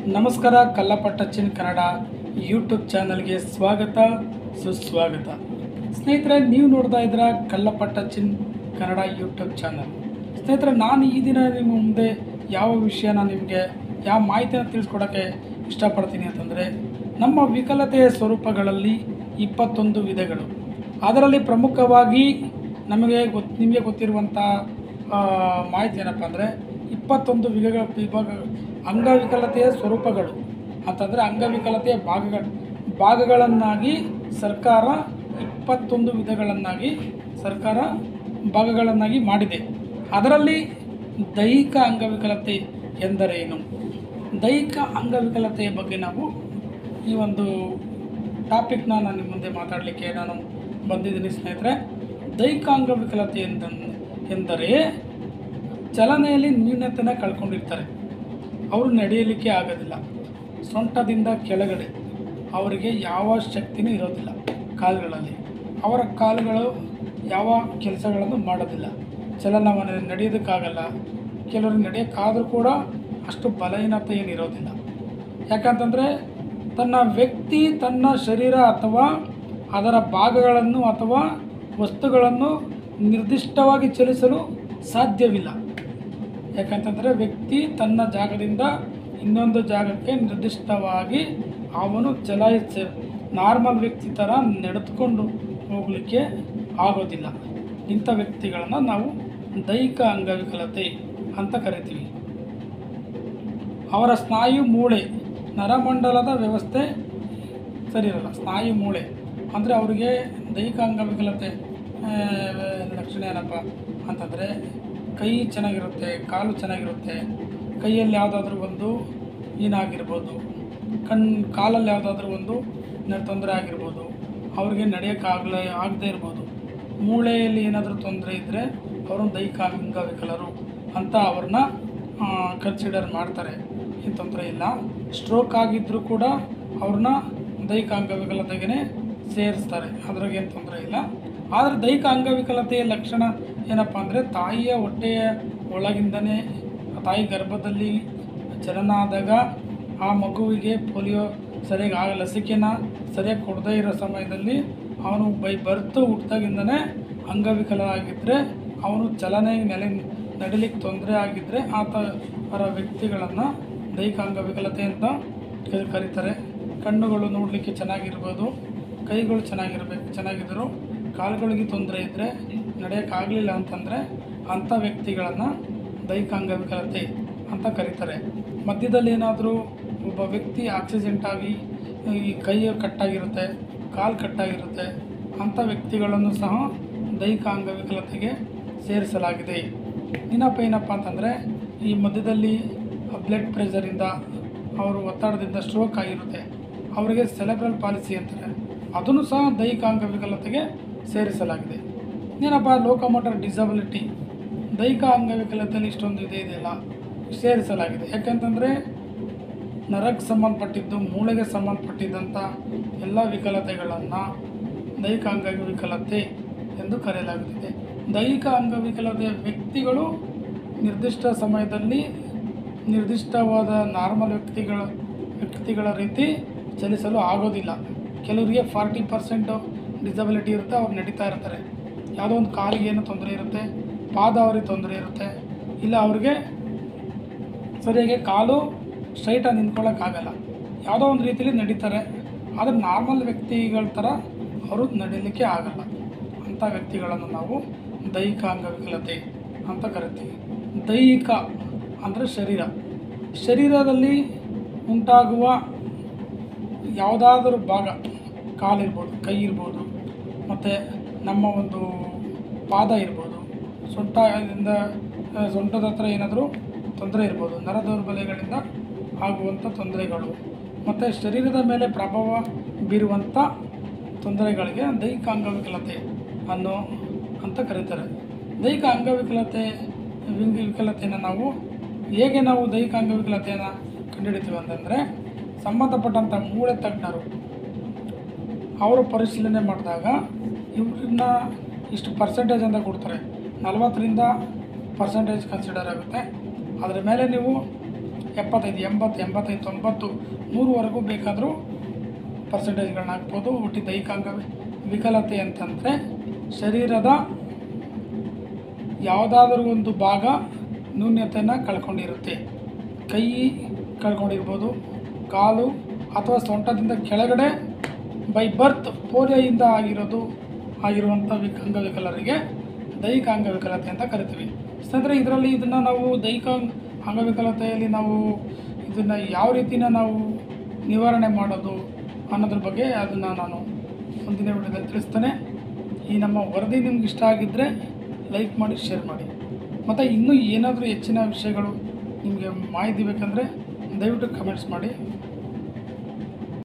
ನಮಸ್ಕಾರ ಕಲ್ಲಪಟ್ಟಚ್ಚಿನ ಕನ್ನಡ ಯೂಟ್ಯೂಬ್ ಚಾನಲ್ಗೆ ಸ್ವಾಗತ ಸುಸ್ವಾಗತ ಸ್ನೇಹಿತರೆ ನೀವು ನೋಡ್ತಾ ಇದ್ದೀರಾ ಕಲ್ಲಪಟ್ಟಚ್ಚಿನ್ ಕನ್ನಡ ಯೂಟ್ಯೂಬ್ ಚಾನಲ್ ಸ್ನೇಹಿತರೆ ನಾನು ಈ ದಿನ ನಿಮ್ಮ ಮುಂದೆ ಯಾವ ವಿಷಯನ ನಿಮಗೆ ಯಾವ ಮಾಹಿತಿನ ತಿಳಿಸ್ಕೊಡೋಕ್ಕೆ ಇಷ್ಟಪಡ್ತೀನಿ ಅಂತಂದರೆ ನಮ್ಮ ವಿಕಲತೆಯ ಸ್ವರೂಪಗಳಲ್ಲಿ ಇಪ್ಪತ್ತೊಂದು ವಿಧಗಳು ಅದರಲ್ಲಿ ಪ್ರಮುಖವಾಗಿ ನಮಗೆ ಗೊತ್ತು ನಿಮಗೆ ಗೊತ್ತಿರುವಂಥ ಆ, ಮಾಹಿತಿ ಏನಪ್ಪ ಅಂದರೆ ಇಪ್ಪತ್ತೊಂದು ವಿಧಗಳ ವಿಭಾಗ ಅಂಗವಿಕಲತೆಯ ಸ್ವರೂಪಗಳು ಅಂತಂದರೆ ಅಂಗವಿಕಲತೆಯ ಭಾಗಗಳು ಭಾಗಗಳನ್ನಾಗಿ ಸರ್ಕಾರ ಇಪ್ಪತ್ತೊಂದು ವಿಧಗಳನ್ನಾಗಿ ಸರ್ಕಾರ ಭಾಗಗಳನ್ನಾಗಿ ಮಾಡಿದೆ ಅದರಲ್ಲಿ ದೈಹಿಕ ಅಂಗವಿಕಲತೆ ಎಂದರೇನು ದೈಹಿಕ ಅಂಗವಿಕಲತೆಯ ಬಗ್ಗೆ ನಾವು ಈ ಒಂದು ಟಾಪಿಕ್ನ ನಾನು ನಿಮ್ಮ ಮುಂದೆ ಮಾತಾಡಲಿಕ್ಕೆ ನಾನು ಬಂದಿದ್ದೀನಿ ಸ್ನೇಹಿತರೆ ದೈಹಿಕ ಅಂಗವಿಕಲತೆ ಎಂದ ಎಂದರೆ ಚಲನೆಯಲ್ಲಿ ನ್ಯೂನತೆನ ಕಳ್ಕೊಂಡಿರ್ತಾರೆ ಅವರು ನಡೆಯಲಿಕ್ಕೆ ಆಗೋದಿಲ್ಲ ಸೊಂಟದಿಂದ ಕೆಳಗಡೆ ಅವರಿಗೆ ಯಾವ ಶಕ್ತಿನೂ ಇರೋದಿಲ್ಲ ಕಾಲುಗಳಲ್ಲಿ ಅವರ ಕಾಲುಗಳು ಯಾವ ಕೆಲಸಗಳನ್ನು ಮಾಡೋದಿಲ್ಲ ಚಲನವಲನ ನಡೆಯೋದಕ್ಕಾಗಲ್ಲ ಕೆಲವರು ನಡೆಯೋಕ್ಕಾದರೂ ಕೂಡ ಅಷ್ಟು ಬಲಹೀನತೆ ಏನಿರೋದಿಲ್ಲ ಯಾಕಂತಂದರೆ ತನ್ನ ವ್ಯಕ್ತಿ ತನ್ನ ಶರೀರ ಅಥವಾ ಅದರ ಭಾಗಗಳನ್ನು ಅಥವಾ ವಸ್ತುಗಳನ್ನು ನಿರ್ದಿಷ್ಟವಾಗಿ ಚಲಿಸಲು ಸಾಧ್ಯವಿಲ್ಲ ಯಾಕಂತಂದರೆ ವ್ಯಕ್ತಿ ತನ್ನ ಜಾಗದಿಂದ ಇನ್ನೊಂದು ಜಾಗಕ್ಕೆ ನಿರ್ದಿಷ್ಟವಾಗಿ ಅವನು ಚಲಾಯಿಸ ನಾರ್ಮಲ್ ವ್ಯಕ್ತಿ ಥರ ನಡೆದುಕೊಂಡು ಹೋಗಲಿಕ್ಕೆ ಆಗೋದಿಲ್ಲ ಇಂಥ ವ್ಯಕ್ತಿಗಳನ್ನು ನಾವು ದೈಹಿಕ ಅಂಗವಿಕಲತೆ ಅಂತ ಕರಿತೀವಿ ಅವರ ಸ್ನಾಯು ಮೂಳೆ ನರಮಂಡಲದ ವ್ಯವಸ್ಥೆ ಸರಿ ಇರಲ್ಲ ಸ್ನಾಯು ಮೂಳೆ ಅಂದರೆ ಅವರಿಗೆ ದೈಹಿಕ ಅಂಗವಿಕಲತೆ ಆ, ಲಕ್ಷಣ ಏನಪ್ಪ ಅಂತಂದರೆ ಕೈ ಚೆನ್ನಾಗಿರುತ್ತೆ ಕಾಲು ಚೆನ್ನಾಗಿರುತ್ತೆ ಕೈಯಲ್ಲಿ ಯಾವುದಾದ್ರೂ ಒಂದು ಏನಾಗಿರ್ಬೋದು ಕಣ್ ಕಾಲಲ್ಲಿ ಯಾವುದಾದ್ರೂ ಒಂದು ನ- ತೊಂದರೆ ಆಗಿರ್ಬೋದು ಅವ್ರಿಗೆ ನಡೆಯೋಕ್ಕಾಗಲೇ ಆಗದೇ ಇರ್ಬೋದು ಮೂಳೆಯಲ್ಲಿ ಏನಾದರೂ ತೊಂದರೆ ಇದ್ದರೆ ಅವರು ದೈಹಿಕ ಅಂಗವಿಕಲರು ಅಂತ ಅವ್ರನ್ನ ಕನ್ಸಿಡರ್ ಮಾಡ್ತಾರೆ ಏನು ತೊಂದರೆ ಇಲ್ಲ ಸ್ಟ್ರೋಕ್ ಆಗಿದ್ದರೂ ಕೂಡ ಅವ್ರನ್ನ ದೈಹಿಕ ಅಂಗವಿಕಲತೆಗೆ ಸೇರಿಸ್ತಾರೆ ಅದ್ರಾಗೇನು ತೊಂದರೆ ಇಲ್ಲ ಆದರೆ ದೈಹಿಕ ಅಂಗವಿಕಲತೆಯ ಲಕ್ಷಣ ಏನಪ್ಪ ಅಂದರೆ ತಾಯಿಯ ಹೊಟ್ಟೆಯ ಒಳಗಿಂದನೇ ತಾಯಿ ಗರ್ಭದಲ್ಲಿ ಜನನ ಆದಾಗ ಆ ಮಗುವಿಗೆ ಪೋಲಿಯೋ ಸರಿಯಾಗಿ ಆಗ ಲಸಿಕೆನ ಸರಿಯಾಗಿ ಕೊಡದೇ ಇರೋ ಸಮಯದಲ್ಲಿ ಅವನು ಬೈ ಬರ್ತು ಹುಟ್ಟಿದಾಗಿಂದನೇ ಅಂಗವಿಕಲ ಆಗಿದ್ದರೆ ಅವನು ಚಲನೆ ನೆಲೆ ನಡಿಲಿಕ್ಕೆ ತೊಂದರೆ ಆಗಿದ್ದರೆ ಆತ ಅವರ ವ್ಯಕ್ತಿಗಳನ್ನು ದೈಹಿಕ ಅಂಗವಿಕಲತೆ ಅಂತ ಕ- ಕರೀತಾರೆ ಕಣ್ಣುಗಳು ನೋಡಲಿಕ್ಕೆ ಚೆನ್ನಾಗಿರ್ಬೋದು ಕೈಗಳು ಚೆನ್ನಾಗಿರ್ಬೇಕು ಚೆನ್ನಾಗಿದ್ದರು ಕಾಲುಗಳಿಗೆ ತೊಂದರೆ ಇದ್ದರೆ ನಡೆಯೋಕ್ಕಾಗಲಿಲ್ಲ ಅಂತಂದರೆ ಅಂಥ ವ್ಯಕ್ತಿಗಳನ್ನು ದೈಹಿಕ ಅಂಗವಿಕಲತೆ ಅಂತ ಕರೀತಾರೆ ಮಧ್ಯದಲ್ಲಿ ಏನಾದರೂ ಒಬ್ಬ ವ್ಯಕ್ತಿ ಆಕ್ಸಿಡೆಂಟ್ ಆಗಿ ಈ ಕೈ ಕಟ್ಟಾಗಿರುತ್ತೆ ಕಾಲು ಕಟ್ಟಾಗಿರುತ್ತೆ ಅಂಥ ವ್ಯಕ್ತಿಗಳನ್ನು ಸಹ ದೈಹಿಕ ಅಂಗವಿಕಲತೆಗೆ ಸೇರಿಸಲಾಗಿದೆ ಇನ್ನಪ್ಪ ಏನಪ್ಪ ಅಂತಂದರೆ ಈ ಮಧ್ಯದಲ್ಲಿ ಬ್ಲಡ್ ಪ್ರೆಷರಿಂದ ಅವರು ಒತ್ತಡದಿಂದ ಸ್ಟ್ರೋಕ್ ಆಗಿರುತ್ತೆ ಅವರಿಗೆ ಸೆಲೆಬ್ರಲ್ ಪಾಲಿಸಿ ಅಂತಾರೆ ಅದನ್ನು ಸಹ ದೈಹಿಕ ಅಂಗವಿಕಲತೆಗೆ ಸೇರಿಸಲಾಗಿದೆ ಏನಪ್ಪ ಲೋಕೋಮೋಟರ್ ಡಿಸಬಿಲಿಟಿ ದೈಹಿಕ ಅಂಗವಿಕಲತೆಯಲ್ಲಿ ಇಷ್ಟೊಂದು ಇದೆ ಇದೆಯಲ್ಲ ಸೇರಿಸಲಾಗಿದೆ ಯಾಕಂತಂದರೆ ನರಕ್ಕೆ ಸಂಬಂಧಪಟ್ಟಿದ್ದು ಮೂಳೆಗೆ ಸಂಬಂಧಪಟ್ಟಿದ್ದಂಥ ಎಲ್ಲ ವಿಕಲತೆಗಳನ್ನು ದೈಹಿಕ ಅಂಗವಿಕಲತೆ ಎಂದು ಕರೆಯಲಾಗುತ್ತದೆ ದೈಹಿಕ ಅಂಗವಿಕಲತೆಯ ವ್ಯಕ್ತಿಗಳು ನಿರ್ದಿಷ್ಟ ಸಮಯದಲ್ಲಿ ನಿರ್ದಿಷ್ಟವಾದ ನಾರ್ಮಲ್ ವ್ಯಕ್ತಿಗಳ ವ್ಯಕ್ತಿಗಳ ರೀತಿ ಚಲಿಸಲು ಆಗೋದಿಲ್ಲ ಕೆಲವರಿಗೆ ಫಾರ್ಟಿ ಪರ್ಸೆಂಟು ಡಿಸಬಿಲಿಟಿ ಇರುತ್ತೆ ಅವ್ರು ನಡೀತಾ ಇರ್ತಾರೆ ಯಾವುದೋ ಒಂದು ಕಾಲಿಗೆ ಏನೋ ತೊಂದರೆ ಇರುತ್ತೆ ಪಾದ ಅವ್ರಿಗೆ ತೊಂದರೆ ಇರುತ್ತೆ ಇಲ್ಲ ಅವ್ರಿಗೆ ಸರಿಯಾಗಿ ಕಾಲು ಸ್ಟ್ರೈಟಾಗಿ ನಿಂತ್ಕೊಳ್ಳೋಕ್ಕಾಗಲ್ಲ ಯಾವುದೋ ಒಂದು ರೀತಿಯಲ್ಲಿ ನಡೀತಾರೆ ಆದರೆ ನಾರ್ಮಲ್ ವ್ಯಕ್ತಿಗಳ ಥರ ಅವರು ನಡೀಲಿಕ್ಕೆ ಆಗಲ್ಲ ಅಂಥ ವ್ಯಕ್ತಿಗಳನ್ನು ನಾವು ದೈಹಿಕ ಅಂಗವಿಕಲತೆ ಅಂತ ಕರಿತೀವಿ ದೈಹಿಕ ಅಂದರೆ ಶರೀರ ಶರೀರದಲ್ಲಿ ಉಂಟಾಗುವ ಯಾವುದಾದರೂ ಭಾಗ ಕಾಲಿರ್ಬೋದು ಕೈ ಇರ್ಬೋದು ಮತ್ತು ನಮ್ಮ ಒಂದು ಪಾದ ಇರ್ಬೋದು ಸೊಂಟದಿಂದ ಆ, ಸೊಂಟದ ಹತ್ರ ಏನಾದರೂ ತೊಂದರೆ ಇರ್ಬೋದು ನರ ದೌರ್ಬಲ್ಯಗಳಿಂದ ಆಗುವಂಥ ತೊಂದರೆಗಳು ಮತ್ತು ಶರೀರದ ಮೇಲೆ ಪ್ರಭಾವ ಬೀರುವಂಥ ತೊಂದರೆಗಳಿಗೆ ದೈಹಿಕ ಅಂಗವಿಕಲತೆ ಅನ್ನೋ ಅಂತ ಕರೀತಾರೆ ದೈಹಿಕ ಅಂಗವಿಕಲತೆ ವಿಂಗ ವಿಕಲತೆಯನ್ನು ನಾವು ಹೇಗೆ ನಾವು ದೈಹಿಕ ಅಂಗವಿಕಲತೆಯನ್ನು ಕಂಡುಹಿಡಿತೀವಿ ಅಂತಂದರೆ ಸಂಬಂಧಪಟ್ಟಂಥ ಮೂಳೆ ತಜ್ಞರು ಅವರು ಪರಿಶೀಲನೆ ಮಾಡಿದಾಗ ಇವ್ರನ್ನ ಇಷ್ಟು ಪರ್ಸೆಂಟೇಜ್ ಅಂತ ಕೊಡ್ತಾರೆ ನಲವತ್ತರಿಂದ ಪರ್ಸೆಂಟೇಜ್ ಕನ್ಸಿಡರ್ ಆಗುತ್ತೆ ಅದರ ಮೇಲೆ ನೀವು ಎಪ್ಪತ್ತೈದು ಎಂಬತ್ತು ಎಂಬತ್ತೈದು ತೊಂಬತ್ತು ನೂರುವರೆಗೂ ಬೇಕಾದರೂ ಪರ್ಸೆಂಟೇಜ್ಗಳನ್ನ ಹಾಕ್ಬೋದು ಒಟ್ಟು ದೈಹಿಕಾಂಗ ವಿಕಲತೆ ಅಂತಂದರೆ ಶರೀರದ ಯಾವುದಾದ್ರೂ ಒಂದು ಭಾಗ ನ್ಯೂನ್ಯತೆಯನ್ನು ಕಳ್ಕೊಂಡಿರುತ್ತೆ ಕೈ ಕಳ್ಕೊಂಡಿರ್ಬೋದು ಕಾಲು ಅಥವಾ ಸೊಂಟದಿಂದ ಕೆಳಗಡೆ ಬೈ ಬರ್ತ್ ಪೋಲಿಯೋಯಿಂದ ಆಗಿರೋದು ಆಗಿರುವಂಥ ವಿಕ ಅಂಗವಿಕಲರಿಗೆ ದೈಹಿಕ ಅಂಗವಿಕಲತೆ ಅಂತ ಕರಿತೀವಿ ಸ್ನೇಹಿತರೆ ಇದರಲ್ಲಿ ಇದನ್ನು ನಾವು ದೈಹಿಕ ಅಂಗವಿಕಲತೆಯಲ್ಲಿ ನಾವು ಇದನ್ನು ಯಾವ ರೀತಿನ ನಾವು ನಿವಾರಣೆ ಮಾಡೋದು ಅನ್ನೋದ್ರ ಬಗ್ಗೆ ಅದನ್ನು ನಾನು ಮುಂದಿನ ವಿಡಿಯೋದಲ್ಲಿ ತಿಳಿಸ್ತೇನೆ ಈ ನಮ್ಮ ವರದಿ ನಿಮ್ಗೆ ಇಷ್ಟ ಆಗಿದ್ದರೆ ಲೈಕ್ ಮಾಡಿ ಶೇರ್ ಮಾಡಿ ಮತ್ತು ಇನ್ನೂ ಏನಾದರೂ ಹೆಚ್ಚಿನ ವಿಷಯಗಳು ನಿಮಗೆ ಮಾಹಿತಿ ಬೇಕಂದರೆ ದಯವಿಟ್ಟು ಕಮೆಂಟ್ಸ್ ಮಾಡಿ